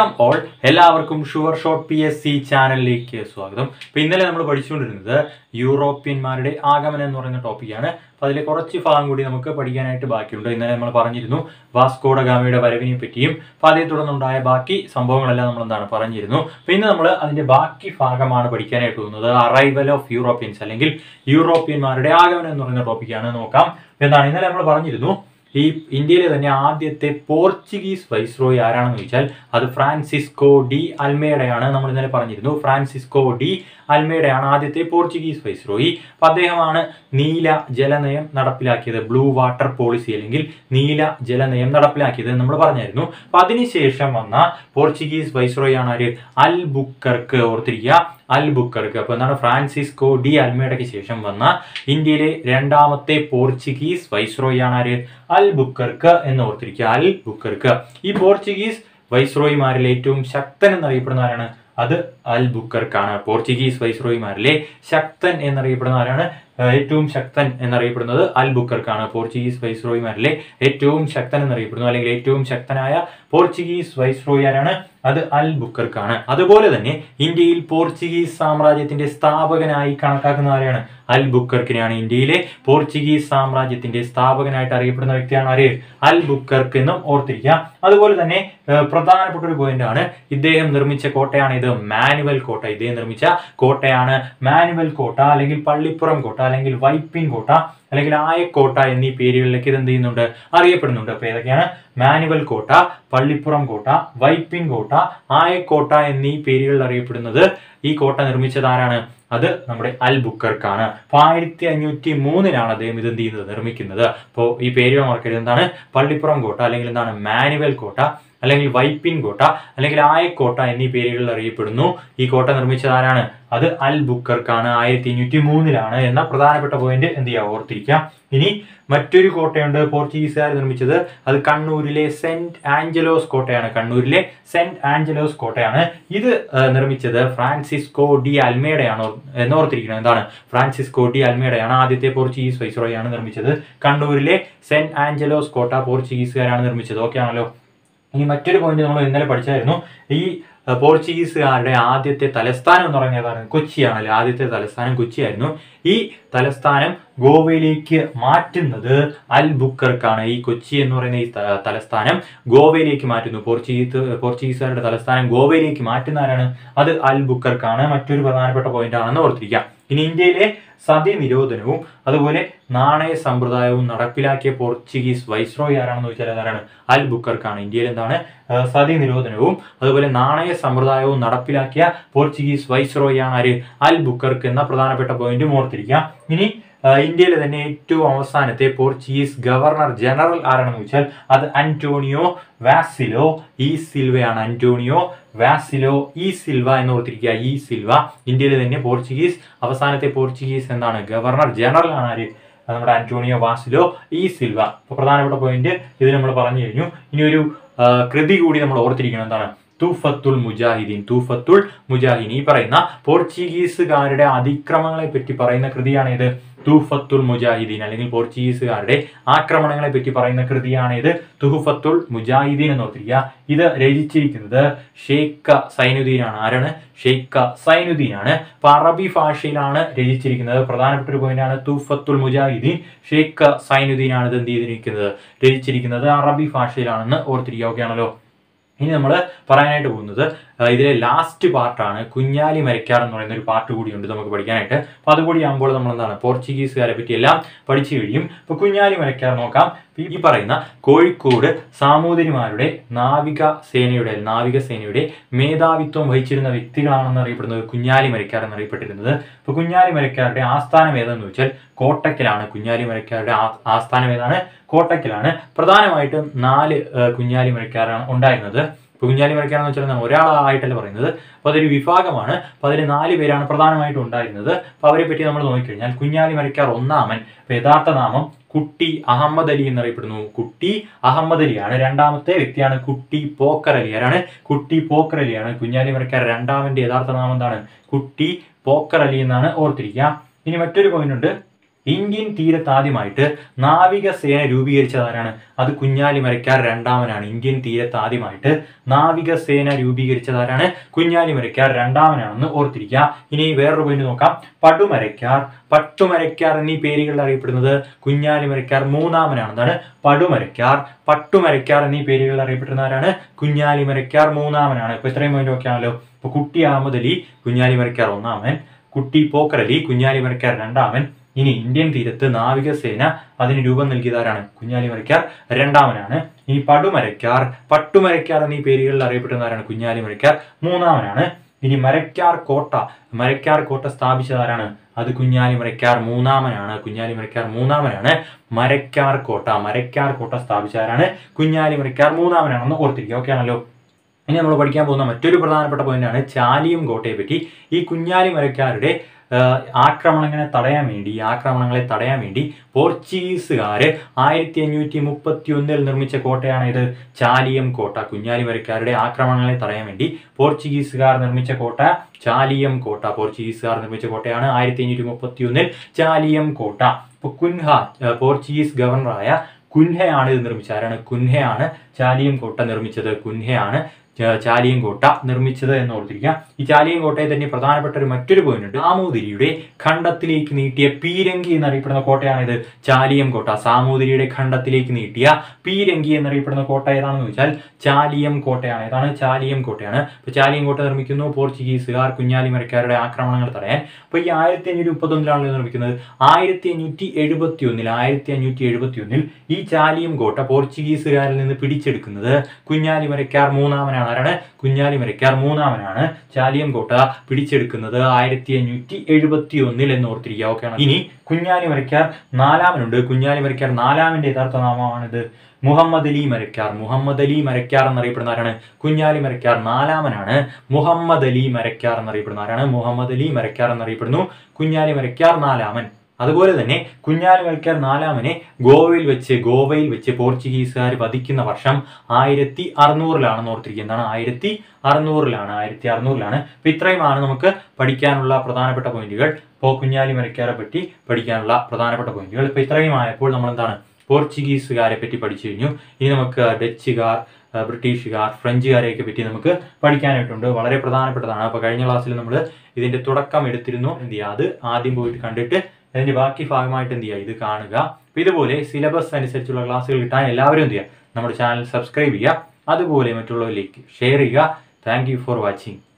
welcome all എല്ലാവർക്കും sure shot P S C ചാനലിലേക്ക് സ്വാഗതം ഇപ്പൊ ഇന്നലെ നമ്മൾ പഠിച്ചുകൊണ്ടിരുന്നത് യൂറോപ്യന്മാരുടെ ആഗമനം എന്ന് പറയുന്ന ടോപ്പിക്കാണ് അപ്പൊ അതിലെ കുറച്ച് ഭാഗം കൂടി നമുക്ക് പഠിക്കാനായിട്ട് ബാക്കിയുണ്ട് ഇന്നലെ നമ്മൾ പറഞ്ഞിരുന്നു വാസ്കോഡ ഗാമയുടെ വരവിനെ പറ്റിയും അപ്പൊ അതേ തുടർന്നുണ്ടായ ബാക്കി സംഭവങ്ങളെല്ലാം നമ്മൾ എന്താണ് പറഞ്ഞിരുന്നു അപ്പൊ ഇന്ന് നമ്മൾ അതിന്റെ ബാക്കി ഭാഗമാണ് പഠിക്കാനായിട്ട് പോകുന്നത് അറൈവൽ ഓഫ് യൂറോപ്യൻസ് അല്ലെങ്കിൽ യൂറോപ്യന്മാരുടെ ആഗമനം എന്ന് പറയുന്ന ടോപ്പിക്കാണ് നോക്കാം എന്താണ് ഇന്നലെ നമ്മൾ പറഞ്ഞിരുന്നു ഈ ഇന്ത്യയിലെ തന്നെ ആദ്യത്തെ പോർച്ചുഗീസ് വൈസ്രോയി ആരാണെന്ന് ചോദിച്ചാൽ അത് ഫ്രാൻസിസ്കോ ഡി അൽമേഡയാണ് നമ്മൾ ഇന്നലെ പറഞ്ഞിരുന്നു ഫ്രാൻസിസ്കോ ഡി അൽമേഡയാണ് ആദ്യത്തെ പോർച്ചുഗീസ് വൈസ്രോയി അപ്പൊ അദ്ദേഹമാണ് നീല ജലനയം നടപ്പിലാക്കിയത് ബ്ലൂ വാട്ടർ പോളിസി അല്ലെങ്കിൽ നീല ജലനയം നടപ്പിലാക്കിയത് എന്ന് നമ്മൾ പറഞ്ഞായിരുന്നു അപ്പൊ അതിനുശേഷം വന്ന പോർച്ചുഗീസ് വൈസ്രോയി ആണ് ആര് അൽ ബുക്കർക്ക് ഓർത്തിരിക്കുക അൽ ബുക്കർക്ക് അപ്പൊ എന്താണ് ഫ്രാൻസിസ്കോ ഡി അൽമേഡയ്ക്ക് ശേഷം വന്ന ഇന്ത്യയിലെ രണ്ടാമത്തെ പോർച്ചുഗീസ് വൈസ്രോയി ആണ് ആര് അൽ ബുക്കർക്ക് എന്ന് ഓർത്തിരിക്കുക അൽ ബുക്കർക്ക് ഈ പോർച്ചുഗീസ് വൈസ്രോയിമാരിൽ ഏറ്റവും ശക്തൻ എന്നറിയപ്പെടുന്ന ആരാണ് അത് അൽ ബുക്കർക്കാണ് പോർച്ചുഗീസ് വൈസ്രോയിമാരിലെ ശക്തൻ എന്നറിയപ്പെടുന്ന ആരാണ് ഏഹ് ഏറ്റവും ശക്തൻ എന്നറിയപ്പെടുന്നത് അൽ ബുക്കർക്കാണ് പോർച്ചുഗീസ് വൈസ്രോയിമാരിലെ ഏറ്റവും ശക്തൻ എന്നറിയപ്പെടുന്നു അല്ലെങ്കിൽ ഏറ്റവും ശക്തനായ പോർച്ചുഗീസ് വൈസ്രോയി ആരാണ് അത് അൽ ബുക്കർക്കാണ് അതുപോലെ തന്നെ ഇന്ത്യയിൽ പോർച്ചുഗീസ് സാമ്രാജ്യത്തിന്റെ സ്ഥാപകനായി കണക്കാക്കുന്ന ആരാണ് അൽ ബുക്കർക്കിനെയാണ് ഇന്ത്യയിലെ പോർച്ചുഗീസ് സാമ്രാജ്യത്തിന്റെ സ്ഥാപകനായിട്ട് അറിയപ്പെടുന്ന വ്യക്തിയാണ് ആര് അൽ ബുക്കർക്ക് എന്നും ഓർത്തിരിക്കുക അതുപോലെ തന്നെ ഏഹ് പ്രധാനപ്പെട്ട ഒരു പോയിന്റ് ആണ് ഇദ്ദേഹം നിർമ്മിച്ച കോട്ടയാണ് ഇത് മാനുവൽ കോട്ട ഇദ്ദേഹം നിർമ്മിച്ച കോട്ടയാണ് മാനുവൽ കോട്ട അല്ലെങ്കിൽ പള്ളിപ്പുറം കോട്ട അല്ലെങ്കിൽ വൈപ്പിൻ കോട്ട അല്ലെങ്കിൽ ആയക്കോട്ട എന്നീ പേരുകളിലേക്ക് ഇത് എന്ത് ചെയ്യുന്നുണ്ട് അറിയപ്പെടുന്നുണ്ട് അപ്പൊ ഏതൊക്കെയാണ് മാനുവൽ കോട്ട പള്ളിപ്പുറം കോട്ട വൈപ്പിൻ കോട്ട ആയക്കോട്ട എന്നീ പേരുകളിൽ അറിയപ്പെടുന്നത് ഈ കോട്ട നിർമ്മിച്ചത് ആരാണ് അത് നമ്മുടെ അൽ ബുക്കർക്കാണ് അപ്പൊ ആയിരത്തി അഞ്ഞൂറ്റി മൂന്നിലാണ് അദ്ദേഹം ഇത് എന്ത് ചെയ്യുന്നത് നിർമ്മിക്കുന്നത് അപ്പോൾ ഈ പേര് മറക്കരുത് എന്താണ് പള്ളിപ്പുറം കോട്ട അല്ലെങ്കിൽ എന്താണ് മാനുവൽ കോട്ട അല്ലെങ്കിൽ വൈപ്പിൻ കോട്ട അല്ലെങ്കിൽ ആയക്കോട്ട എന്നീ പേരുകളിൽ അറിയപ്പെടുന്നു ഈ കോട്ട നിർമ്മിച്ചത് ആരാണ് അത് അൽ ബുക്കർക്കാണ് ആയിരത്തി അഞ്ഞൂറ്റി മൂന്നിലാണ് എന്ന പ്രധാനപ്പെട്ട പോയിന്റ് എന്ത് ചെയ്യുക ഓർത്തിരിക്കാം ഇനി മറ്റൊരു കോട്ടയുണ്ട് പോർച്ചുഗീസുകാർ നിർമ്മിച്ചത് അത് കണ്ണൂരിലെ സെന്റ് ആഞ്ചലോസ് കോട്ടയാണ് കണ്ണൂരിലെ സെന്റ് ആഞ്ചലോസ് കോട്ടയാണ് ഇത് ആ, നിർമ്മിച്ചത് ഫ്രാൻസിസ്കോ ഡി അൽമേഡയാണ് എന്ന് ഓർത്തിരിക്കുന്നത് എന്താണ് ഫ്രാൻസിസ്കോ ഡി അൽമേഡയാണ് ആദ്യത്തെ പോർച്ചുഗീസ് വൈസ്രോയാണ് നിർമ്മിച്ചത് കണ്ണൂരിലെ സെന്റ് ആഞ്ചലോസ് കോട്ട പോർച്ചുഗീസുകാരാണ് നിർമ്മിച്ചത് ഓക്കെ ആണല്ലോ ഇനി മറ്റൊരു പോയിന്റ് നമ്മൾ ഇന്നലെ പഠിച്ചായിരുന്നു ഈ അഹ് പോർച്ചുഗീസുകാരുടെ ആദ്യത്തെ തലസ്ഥാനം എന്ന് പറയുന്നത് ഏതാണ് കൊച്ചിയാണല്ലോ ആദ്യത്തെ തലസ്ഥാനം കൊച്ചിയായിരുന്നു ഈ തലസ്ഥാനം ഗോവയിലേക്ക് മാറ്റുന്നത് അൽ ബുക്കർക്കാണ് ഈ കൊച്ചി എന്ന് പറയുന്ന ഈ ത- തലസ്ഥാനം ഗോവയിലേക്ക് മാറ്റുന്നു പോർച്ചുഗീസ് പോർച്ചുഗീസുകാരുടെ തലസ്ഥാനം ഗോവയിലേക്ക് മാറ്റുന്ന ആരാണ് അത് അൽ ബുക്കർക്കാണ് മറ്റൊരു പ്രധാനപ്പെട്ട പോയിന്റ് ആണെന്ന് ഓർത്തിരിക്കാം ഇനി ഇന്ത്യയിലെ സതി നിരോധനവും അതുപോലെ നാണയ സമ്പ്രദായവും നടപ്പിലാക്കിയ പോർച്ചുഗീസ് വൈസ്രോയി ആരാണെന്ന് ചോദിച്ചാൽ അതാരാണ് അൽ ബുക്കർക്കാണ് ഇന്ത്യയിൽ എന്താണ് ആ, സതി നിരോധനവും അതുപോലെ നാണയ സമ്പ്രദായവും നടപ്പിലാക്കിയ പോർച്ചുഗീസ് വൈസ്രോയി ആണ് ആര് അൽ ബുക്കർക്ക് എന്ന പ്രധാനപ്പെട്ട പോയിന്റും ഓർത്തിരിക്കാം ഇനി ആ, ഇന്ത്യയിലെ തന്നെ ഏറ്റവും അവസാനത്തെ പോർച്ചുഗീസ് ഗവർണർ ജനറൽ ആരാണെന്ന് ചോദിച്ചാൽ അത് അന്റോണിയോ വാസിലോ ഈ സിൽവയാണ് അന്റോണിയോ വാസിലോ ഈ സിൽവ എന്ന് ഓർത്തിരിക്കുക ഈ സിൽവ ഇന്ത്യയിലെ തന്നെ പോർച്ചുഗീസ് അവസാനത്തെ പോർച്ചുഗീസ് എന്താണ് ഗവർണർ ജനറൽ ആണ് ആര് അത് നമ്മുടെ അന്റോണിയോ വാസിലോ ഈ സിൽവ അപ്പൊ പ്രധാനപ്പെട്ട പോയിന്റ് ഇത് നമ്മൾ പറഞ്ഞു കഴിഞ്ഞു ഇനി ഒരു ആ, കൃതി കൂടി നമ്മൾ ഓർത്തിരിക്കണം എന്താണ് തൂഫത്തുൽ മുജാഹിദീൻ തൂഫത്തുൽ മുജാഹിദീൻ ഈ പറയുന്ന പോർച്ചുഗീസുകാരുടെ അതിക്രമങ്ങളെ പറ്റി പറയുന്ന കൃതിയാണ് ഇത് തൂഫത്തുൽ മുജാഹിദീൻ അല്ലെങ്കിൽ പോർച്ചുഗീസുകാരുടെ ആക്രമണങ്ങളെ പറ്റി പറയുന്ന കൃതിയാണ് ഇത് തുഹുഫത്തുൽ മുജാഹിദീൻ എന്ന് ഓർത്തിരിക്കുക ഇത് രചിച്ചിരിക്കുന്നത് ഷെയ്ഖ സൈനുദ്ദീനാണ് ആരാണ് ഷെയ്ഖ സൈനുദ്ദീനാണ് അപ്പൊ അറബി ഭാഷയിലാണ് രചിച്ചിരിക്കുന്നത് പ്രധാനപ്പെട്ട ഒരു പോയിന്റാണ് തൂഫത്തുൽ മുജാഹിദീൻ ഷെയ്ഖ സൈനുദ്ദീനാണ് ഇത് എന്ത് ചെയ്തിരിക്കുന്നത് രചിച്ചിരിക്കുന്നത് അറബി ഭാഷയിലാണെന്ന് ഓർത്തിരിക്കുക ഓക്കെ ആണല്ലോ ഇനി നമ്മൾ പറയാനായിട്ട് പോകുന്നത് ആ, ഇതിലെ ലാസ്റ്റ് പാർട്ടാണ് കുഞ്ഞാലി മരക്കാർ എന്ന് പറയുന്ന ഒരു പാർട്ട് കൂടിയുണ്ട് നമുക്ക് പഠിക്കാനായിട്ട് അപ്പൊ അതുകൂടി ആകുമ്പോൾ നമ്മൾ എന്താണ് പോർച്ചുഗീസുകാരെ പറ്റി എല്ലാം പഠിച്ചു കഴിയും ഇപ്പൊ കുഞ്ഞാലി മരക്കാർ നോക്കാം ഈ- ഈ പറയുന്ന കോഴിക്കോട് സാമൂതിരിമാരുടെ നാവിക സേനയുടെ നാവിക സേനയുടെ മേധാവിത്വം വഹിച്ചിരുന്ന വ്യക്തികളാണെന്ന് അറിയപ്പെടുന്നത് കുഞ്ഞാലി മരക്കാർ എന്നറിയപ്പെട്ടിരുന്നത് ഇപ്പൊ കുഞ്ഞാലി മരക്കാരുടെ ആസ്ഥാനം ഏതെന്ന് വെച്ചാൽ കോട്ടക്കലാണ് കുഞ്ഞാലി മരക്കാരുടെ ആ- ആസ്ഥാനം ഏതാണ് കോട്ടക്കലാണ് പ്രധാനമായിട്ടും നാല് ആ, കുഞ്ഞാലി മരക്കാരാണ് ഉണ്ടായിരുന്നത് ഇപ്പൊ കുഞ്ഞാലി മരക്കാരെന്ന് വെച്ചാൽ എന്താണ് ഒരാളായിട്ടല്ല പറയുന്നത് അപ്പൊ അതൊരു വിഭാഗമാണ് അപ്പൊ അതിൽ നാല് പേരാണ് പ്രധാനമായിട്ടും ഉണ്ടായിരുന്നത് അപ്പൊ അവരെ പറ്റി നമ്മൾ നോക്കിക്കഴിഞ്ഞാൽ കുഞ്ഞാലി മരക്കാർ ഒന്നാമൻ ഇപ്പൊ യഥാർത്ഥ നാമം കുട്ടി അഹമ്മദ് അലി എന്നറിയപ്പെടുന്നു കുട്ടി അഹമ്മദ് അലിയാണ് രണ്ടാമത്തെ വ്യക്തിയാണ് കുട്ടി പോക്കർ അലി ആരാണ് കുട്ടി പോക്കർ അലിയാണ് കുഞ്ഞാലി മരക്കാർ രണ്ടാമന്റെ യഥാർത്ഥ നാമം എന്താണ് കുട്ടി പോക്കർ അലി എന്നാണ് ഓർത്തിരിക്കുക ഇനി മറ്റൊരു പോയിന്റ് ഉണ്ട് ഇന്ത്യൻ തീരത്ത് ആദ്യമായിട്ട് നാവികസേന രൂപീകരിച്ചതാരാണ് അത് കുഞ്ഞാലിമരയ്ക്കാർ രണ്ടാമനാണ് ഇന്ത്യൻ തീരത്ത് ആദ്യമായിട്ട് നാവികസേന രൂപീകരിച്ചതാരാണ് കുഞ്ഞാലിമരയ്ക്കാർ രണ്ടാമനാണെന്ന് ഓർത്തിരിക്കുക ഇനി വേറൊരു പോയിന്റ് നോക്കാം പടുമരയ്ക്കാർ പട്ടുമരയ്ക്കാർ എന്നീ പേരുകളിൽ അറിയപ്പെടുന്നത് കുഞ്ഞാലിമരയ്ക്കാർ മൂന്നാമനാണെന്നാണ് പടുമരയ്ക്കാർ പട്ടുമരയ്ക്കാർ എന്നീ പേരുകളിൽ അറിയപ്പെടുന്നവരാണ് കുഞ്ഞാലിമരയ്ക്കാർ മൂന്നാമനാണ് ഇപ്പൊ ഇത്രയും പോയിന്റ് ഒക്കെ ആണല്ലോ ഇപ്പൊ കുട്ടി അഹമ്മദ് അലി കുഞ്ഞാലിമരയ്ക്കാർ ഒന്നാമൻ കുട്ടി പോക്കർ അലി കുഞ്ഞാലിമരയ്ക്കാർ രണ്ടാമൻ ഇനി ഇന്ത്യൻ തീരത്ത് നാവികസേന അതിന് രൂപം നൽകിയതാരാണ് കുഞ്ഞാലിമരയ്ക്കാർ രണ്ടാമനാണ് ഇനി പടുമരയ്ക്കാർ പട്ടുമരയ്ക്കാർ എന്നീ പേരുകളിൽ അറിയപ്പെടുന്നവരാണ് കുഞ്ഞാലിമരയ്ക്കാർ മൂന്നാമനാണ് ഇനി മരയ്ക്കാർ കോട്ട മരയ്ക്കാർ കോട്ട സ്ഥാപിച്ചതാരാണ് അത് കുഞ്ഞാലിമരയ്ക്കാർ മൂന്നാമനാണ് കുഞ്ഞാലിമരയ്ക്കാർ മൂന്നാമനാണ് മരയ്ക്കാർ കോട്ട മരയ്ക്കാർ കോട്ട സ്ഥാപിച്ചതാരാണ് കുഞ്ഞാലിമരയ്ക്കാർ മൂന്നാമനാണെന്ന് ഓർത്തിരിക്കുക ഓക്കെ ആണല്ലോ ഇനി നമ്മൾ പഠിക്കാൻ പോകുന്ന മറ്റൊരു പ്രധാനപ്പെട്ട പോയിന്റാണ് ചാലിയം കോട്ടയെ പറ്റി ഈ കുഞ്ഞാലിമരക്കാരുടെ ആക്രമണങ്ങളെ തടയാൻ വേണ്ടി ഈ ആക്രമണങ്ങളെ തടയാൻ വേണ്ടി പോർച്ചുഗീസുകാർ ആയിരത്തി അഞ്ഞൂറ്റി മുപ്പത്തി ഒന്നിൽ നിർമ്മിച്ച കോട്ടയാണ് ഇത് ചാലിയം കോട്ട കുഞ്ഞാലിമരക്കാരുടെ ആക്രമണങ്ങളെ തടയാൻ വേണ്ടി പോർച്ചുഗീസുകാർ നിർമ്മിച്ച കോട്ട ചാലിയം കോട്ട പോർച്ചുഗീസുകാർ നിർമ്മിച്ച കോട്ടയാണ് ആയിരത്തി അഞ്ഞൂറ്റി മുപ്പത്തി ഒന്നിൽ ചാലിയം കോട്ട ഇപ്പൊ കുൻഹ ഏഹ് പോർച്ചുഗീസ് ഗവർണറായ കുൻഹയാണ് ഇത് നിർമ്മിച്ചത് ആരാണ് കുൻഹയാണ് ചാലിയം കോട്ട നിർമ്മിച്ചത് കുൻഹയാണ് ച- ചാലിയം കോട്ട നിർമ്മിച്ചത് എന്ന് ഓർത്തിരിക്കുക ഈ ചാലിയം കോട്ടയെ തന്നെ പ്രധാനപ്പെട്ട ഒരു മറ്റൊരു പോയിന്റ് ഉണ്ട് സാമൂതിരിയുടെ ഖണ്ഡത്തിലേക്ക് നീട്ടിയ പീരങ്കി എന്നറിയപ്പെടുന്ന കോട്ടയാണിത് ചാലിയം കോട്ട സാമൂതിരിയുടെ ഖണ്ഡത്തിലേക്ക് നീട്ടിയ പീരങ്കി എന്നറിയപ്പെടുന്ന കോട്ട ഏതാണെന്ന് ചോദിച്ചാൽ ചാലിയം കോട്ടയാണ് ഏതാണ് ചാലിയം കോട്ടയാണ് ഇപ്പൊ ചാലിയം കോട്ട നിർമ്മിക്കുന്നു പോർച്ചുഗീസുകാർ കുഞ്ഞാലിമരക്കാരുടെ ആക്രമണങ്ങൾ തടയാൻ അപ്പൊ ഈ ആയിരത്തി അഞ്ഞൂറ്റി മുപ്പത്തി ഒന്നിലാണ് നിർമ്മിക്കുന്നത് ആയിരത്തി അഞ്ഞൂറ്റി എഴുപത്തി ഒന്നിൽ ആയിരത്തി അഞ്ഞൂറ്റി എഴുപത്തി ഒന്നിൽ ഈ ചാലിയം കോട്ട പോർച്ചുഗീസുകാരിൽ നിന്ന് പിടിച്ചെടുക്കുന്നത് കുഞ്ഞാലിമരക്കാർ മൂന്നാമനാണ് ആരാണ് കുഞ്ഞാലിമരക്കാർ മൂന്നാമനാണ് ചാലിയം കോട്ട പിടിച്ചെടുക്കുന്നത് ആയിരത്തി അഞ്ഞൂറ്റി എഴുപത്തി ഒന്നിൽ എന്ന് ഓർത്തിരിക്കുക ഓക്കെയാണ് ഇനി കുഞ്ഞാലിമരക്കാർ നാലാമനുണ്ട് കുഞ്ഞാലിമരക്കാർ നാലാമിന്റെ യഥാർത്ഥ നാമമാണിത് മുഹമ്മദ് അലി മരക്കാർ മുഹമ്മദ് അലി മരക്കാർ എന്നറിയപ്പെടുന്ന ആരാണ് കുഞ്ഞാലി മരക്കാർ നാലാമനാണ് മുഹമ്മദ് അലി മരക്കാർ എന്നറിയപ്പെടുന്ന ആരാണ് മുഹമ്മദ് അലി മരക്കാർ എന്നറിയപ്പെടുന്നു കുഞ്ഞാലി മരക്കാർ നാലാമൻ അതുപോലെ തന്നെ കുഞ്ഞാലി മരക്കാർ നാലാമനെ ഗോവയിൽ വെച്ച് ഗോവയിൽ വെച്ച് പോർച്ചുഗീസുകാർ വധിക്കുന്ന വർഷം ആയിരത്തി അറുന്നൂറിലാണെന്ന് ഓർത്തിരിക്കുക എന്താണ് ആയിരത്തി അറുന്നൂറിലാണ് ആയിരത്തി അറുന്നൂറിലാണ് അപ്പൊ ഇത്രയുമാണ് നമുക്ക് പഠിക്കാനുള്ള പ്രധാനപ്പെട്ട പോയിന്റുകൾ ഇപ്പോൾ കുഞ്ഞാലി മരക്കാരെ പറ്റി പഠിക്കാനുള്ള പ്രധാനപ്പെട്ട പോയിന്റുകൾ ഇപ്പൊ ഇത്രയും ആയപ്പോൾ നമ്മൾ എന്താണ് പോർച്ചുഗീസുകാരെ പറ്റി പഠിച്ചു കഴിഞ്ഞു ഇനി നമുക്ക് ഡച്ചുകാർ ആ, ബ്രിട്ടീഷുകാർ ഫ്രഞ്ചുകാരെയൊക്കെ പറ്റി നമുക്ക് പഠിക്കാനായിട്ടുണ്ട് വളരെ പ്രധാനപ്പെട്ടതാണ് അപ്പോൾ കഴിഞ്ഞ ക്ലാസ്സിൽ നമ്മൾ ഇതിന്റെ തുടക്കം എടുത്തിരുന്നു എന്ത് ചെയ്യുക അത് ആദ്യം പോയിട്ട് കണ്ടിട്ട് അതിന്റെ ബാക്കി ഭാഗമായിട്ട് എന്ത് ചെയ്യുക ഇത് കാണുക അപ്പോൾ ഇതുപോലെ സിലബസ് അനുസരിച്ചുള്ള ക്ലാസ്സുകൾ കിട്ടാൻ എല്ലാവരും എന്ത് ചെയ്യുക നമ്മുടെ ചാനൽ സബ്സ്ക്രൈബ് ചെയ്യുക അതുപോലെ മറ്റുള്ളവരിലേക്ക് ഷെയർ ചെയ്യുക താങ്ക് യു ഫോർ വാച്ചിങ്